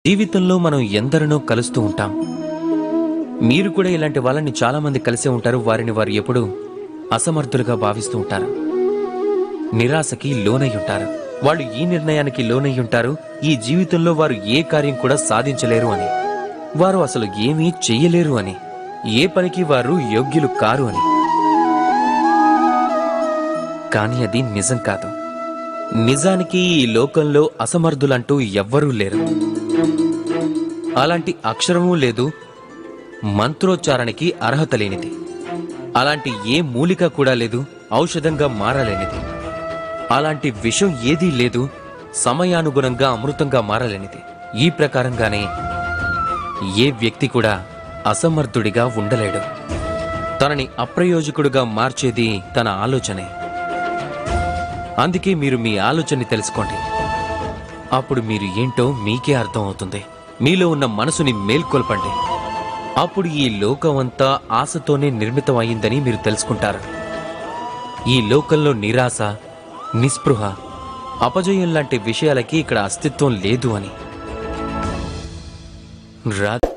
జీవితంలో మనం ఎందరినో కలుస్తూ ఉంటాం మీరు కూడా ఇలాంటి వాళ్ళని చాలా మంది కలిసే ఉంటారు వారిని వారు ఎప్పుడూ అసమర్థులుగా భావిస్తూ ఉంటారు నిరాశకి లోనై ఉంటారు వాళ్ళు ఈ నిర్ణయానికి లోనై ఉంటారు ఈ జీవితంలో వారు ఏ కార్యం కూడా సాధించలేరు అని వారు అసలు ఏమీ చెయ్యలేరు అని ఏ పనికి వారు యోగ్యులు కారు అని కానీ అది నిజం కాదు నిజానికి ఈ లోకంలో అసమర్థులంటూ ఎవ్వరూ లేరు అలాంటి అక్షరమూ లేదు మంత్రోచ్చారణకి అర్హత లేనిది అలాంటి ఏ మూలిక కూడా లేదు ఔషధంగా మారలేనిది అలాంటి విషం ఏదీ లేదు సమయానుగుణంగా అమృతంగా మారలేనిది ఈ ప్రకారంగానే ఏ వ్యక్తి కూడా అసమర్థుడిగా ఉండలేడు తనని అప్రయోజకుడుగా మార్చేది తన ఆలోచనే అందుకే మీరు మీ ఆలోచనని తెలుసుకోండి అప్పుడు మీరు ఏంటో మీకే అర్థం అవుతుంది మీలో ఉన్న మనసుని మేల్కొల్పండి అప్పుడు ఈ లోకమంతా ఆశతోనే నిర్మితం అయిందని మీరు తెలుసుకుంటారు ఈ లోకంలో నిరాశ నిస్పృహ అపజయం లాంటి విషయాలకి ఇక్కడ అస్తిత్వం లేదు అని రా